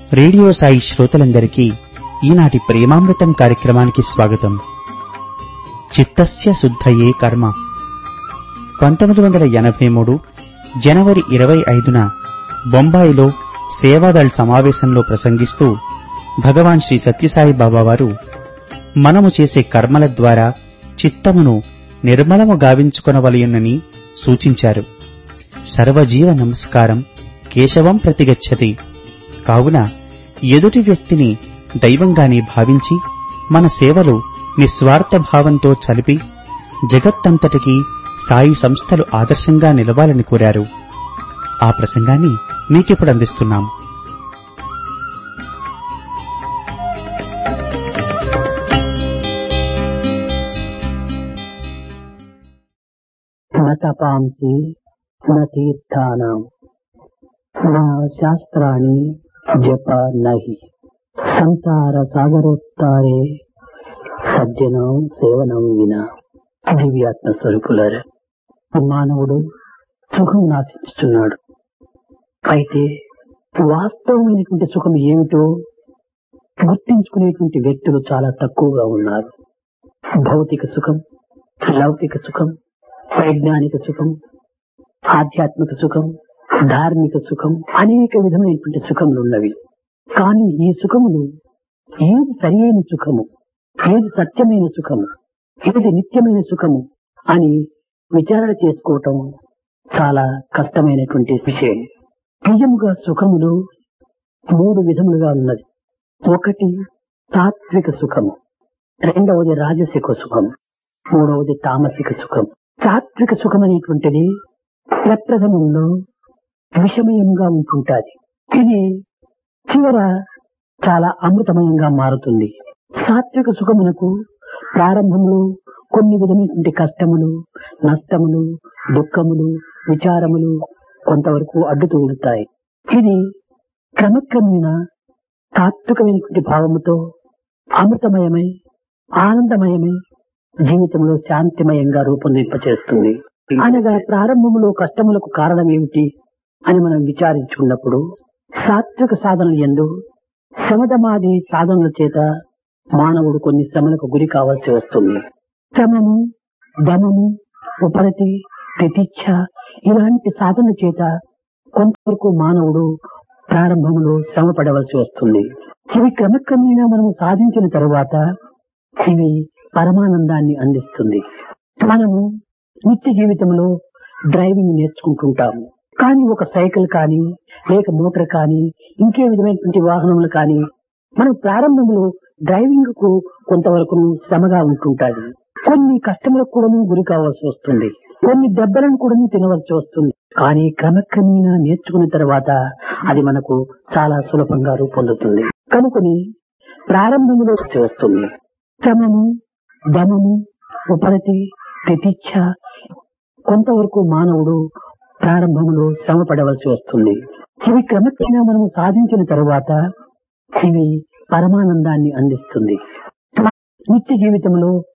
radio Sai శ్రోతలందరికీ ఈనాటి ప్రేమామృతం కార్యక్రమానికి స్వాగతం చిత్తస్య శుద్ధయే కర్మ పంతొమ్మిది వందల ఎనభై మూడు జనవరి ఇరవై ఐదున బొంబాయిలో సేవాదళ్ సమావేశంలో ప్రసంగిస్తూ భగవాన్ శ్రీ సత్యసాయి బాబా వారు మనము చేసే కర్మల ద్వారా చిత్తమును నిర్మలము గావించుకొనవలయునని సూచించారు సర్వజీవ నమస్కారం కేశవం ప్రతిగచ్చతి కావున ఎదుటి వ్యక్తిని దైవంగానే భావించి మన సేవలు నిస్వార్థ భావంతో చలిపి జగత్తంతటికీ సాయి సంస్థలు ఆదర్శంగా నిలవాలని కోరారు ఆ ప్రసంగాన్ని మీకిప్పుడు అందిస్తున్నాం न तपांसि न तीर्थानाम् न శాస్త్రాణి జప నహి సంసార సాగరోత్తారే సజ్జనం సేవనం విన దివ్యాత్మ స్వరూపులారు మానవుడు సుఖం నాశిస్తున్నాడు అయితే వాస్తవమైనటువంటి సుఖం ఏమిటో గుర్తించుకునేటువంటి వ్యక్తులు చాలా తక్కువగా ఉన్నారు భౌతిక సుఖం లౌకిక సుఖం వైజ్ఞానిక సుఖం ఆధ్యాత్మిక సుఖం ధార్మిక సుఖం అనేక విధమైనటువంటి సుఖములు ఉన్నవి కానీ ఈ సుఖములు ఏది సరియైన సుఖము ఏది సత్యమైన సుఖము ఏది నిత్యమైన సుఖము అని విచారణ చేసుకోవటం చాలా కష్టమైనటువంటి విషయం నిజముగా సుఖములు మూడు విధములుగా ఉన్నది ఒకటి తాత్విక సుఖము రెండవది రాజసిక సుఖం మూడవది తామసిక సుఖం సాత్విక సుఖం అనేటువంటిది ప్రప్రథమంలో విషమయంగా ఉంటుంటాది ఇది చివర చాలా అమృతమయంగా మారుతుంది సాత్విక సుఖమునకు ప్రారంభంలో కొన్ని విధమైనటువంటి కష్టములు నష్టములు దుఃఖములు విచారములు కొంతవరకు అడ్డు తగులుతాయి ఇది క్రమక్రమేణా తాత్వికమైనటువంటి భావముతో అమృతమయమై ఆనందమయమై జీవితంలో శాంతిమయంగా రూపొందింపచేస్తుంది అనగా ప్రారంభంలో కష్టములకు కారణం ఏమిటి అని మనం విచారించుకున్నప్పుడు సాత్విక సాధనలు ఎందు శమదమాది సాధనల చేత మానవుడు కొన్ని శ్రమలకు గురి కావాల్సి వస్తుంది శ్రమము దమము ఉపరతి ప్రతీక్ష ఇలాంటి సాధన చేత కొంతవరకు మానవుడు ప్రారంభంలో శ్రమ పడవలసి వస్తుంది ఇవి క్రమక్రమేణా మనము సాధించిన తరువాత ఇవి పరమానందాన్ని అందిస్తుంది మనము నిత్య జీవితంలో డ్రైవింగ్ నేర్చుకుంటుంటాము కానీ ఒక సైకిల్ కానీ లేక మోటార్ కానీ ఇంకే విధమైనటువంటి వాహనములు కానీ మనం ప్రారంభంలో డ్రైవింగ్ కు కొంతవరకు శ్రమగా ఉంటుంటాది కొన్ని కష్టములకు కూడా గురి కావాల్సి వస్తుంది కొన్ని దెబ్బలను కూడా తినవలసి వస్తుంది కానీ క్రమక్రమేణా నేర్చుకున్న తర్వాత అది మనకు చాలా సులభంగా రూపొందుతుంది కనుకొని ప్రారంభంలో వస్తుంది శ్రమము దమము ఉపరతి ప్రతీక్ష కొంతవరకు మానవుడు ప్రారంభంలో శ్రమ పడవలసి వస్తుంది ఇవి క్రమక్రమేణా మనము సాధించిన తరువాత ఇవి పరమానందాన్ని అందిస్తుంది నిత్య జీవితంలో